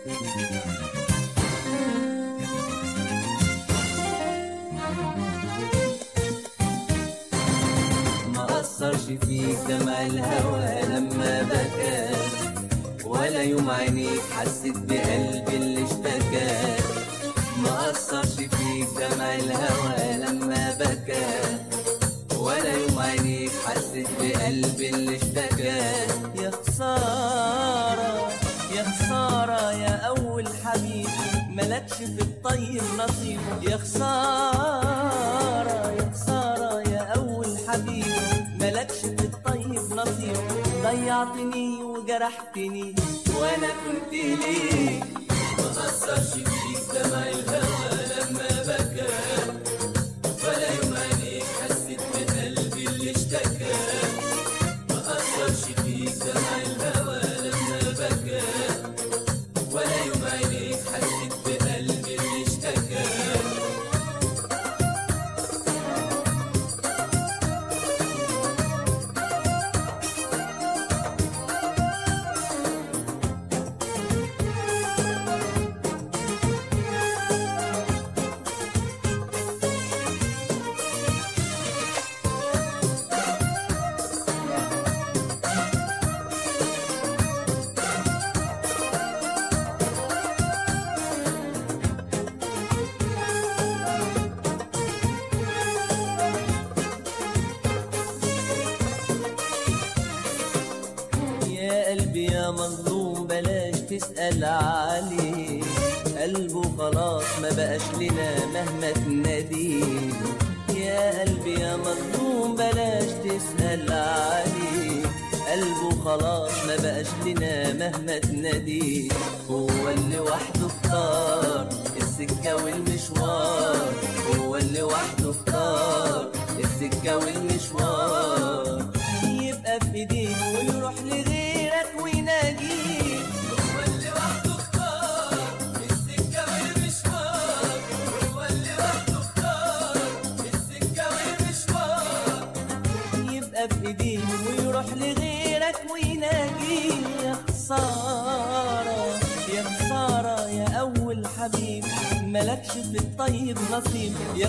ما أثرش فيك دمع الهوى لما بكى ولا يوم عينيك حسيت بقلبي اللي اشتكى ما أثرش فيك دمع الهوى لما بكى ولا يوم عينيك حسيت بقلبي اللي اشتكى يا خسارة يا خسارة يا أول حبيب ملكش في الطيب نصيب يا خسارة يا خسارة يا أول حبيب ملكش في الطيب نصيب ضيعتني وجرحتني وأنا كنت ليك ما أثرش فيك دمع الهوى لما بكى ولا يوم عينيك حسيت بقلبي اللي اشتكى ما أثرش فيك دمع الهوى لما بكى ولا يوم عينيك حسيت بقلبي اللي اشتكى يا قلبي يا مظلوم بلاش تسأل عليه قلبه خلاص ما بقاش لنا مهما تناديه يا قلبي يا مظلوم بلاش تسأل عليه قلبه خلاص ما بقاش لنا مهما تناديه هو اللي وحده اختار السكة والمشوار هو اللي وحده اختار السكة والمشوار يبقى في ايديه ويروح لغيرك ويناديك هو اللي وحده اختار السكة والمشوار هو اللي وحده اختار السكة والمشوار يبقى في ايديه ويروح لغيرك ويناديك يا خسارة يا خسارة يا أول حبيب ملكش في الطيب نصيب يا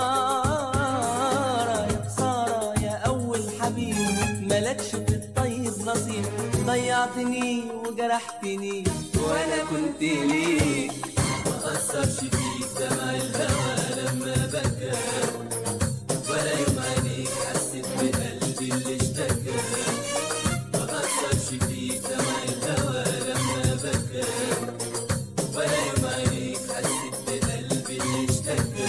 خسارة يا خسارة يا أول حبيب ملكش في الطيب نصيب ضيعتني وجرحتني وأنا كنت ليك ما أثرش فيك دمع الهوى لما بكى ولا يوم عينيك حسيت بقلبي اللي اشتكى ما أثرش فيك دمع الهوى لما بكى ولا يوم عينيك حسيت بقلبي اللي اشتكى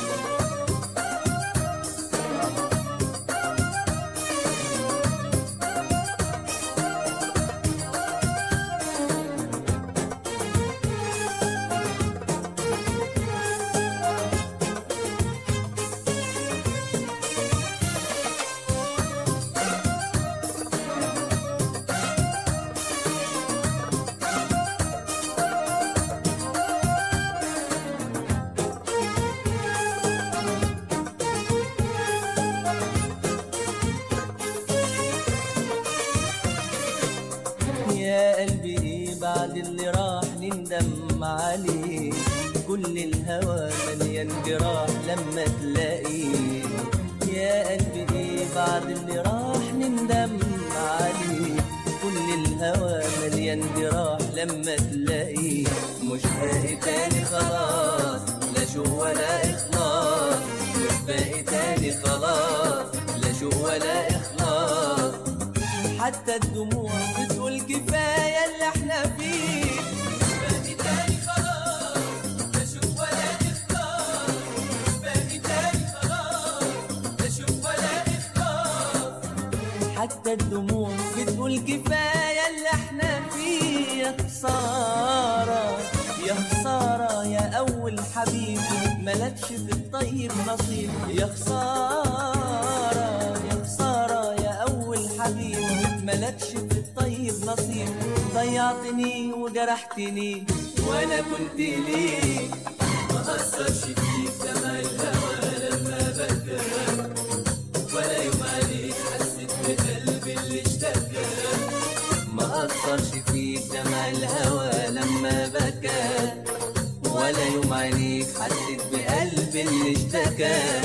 يا قلبي ايه بعد اللي راح نندم عليه كل الهوى مليان جراح لما تلاقيه يا قلبي ايه بعد اللي راح نندم عليه كل الهوى مليان جراح لما تلاقيه مش باقي تاني خلاص لا شوق ولا اخلاص مش باقي تاني خلاص لا شوق ولا اخلاص حتى الدموع بتقول كفاية اللي احنا فيه باقي تاني خلاص لا شوف ولا اختار باقي تاني خلاص لا شوف ولا اختار حتى الدموع بتقول كفاية اللي احنا فيه يا خسارة يا خسارة يا أول حبيب ملكش في الطيب نصيب يا خسارة يا خسارة يا أول حبيب ملكش في الطيب نصيب ضيعتني وجرحتني وأنا كنت ليك ما أثرش فيك دمع الهوى لما بكى ولا يوم عليك حسيت بقلبي اللي اشتكى ما أثرش فيك فيك دمع الهوى لما بكى ولا يوم عينيك حسيت بقلب اللي اشتكى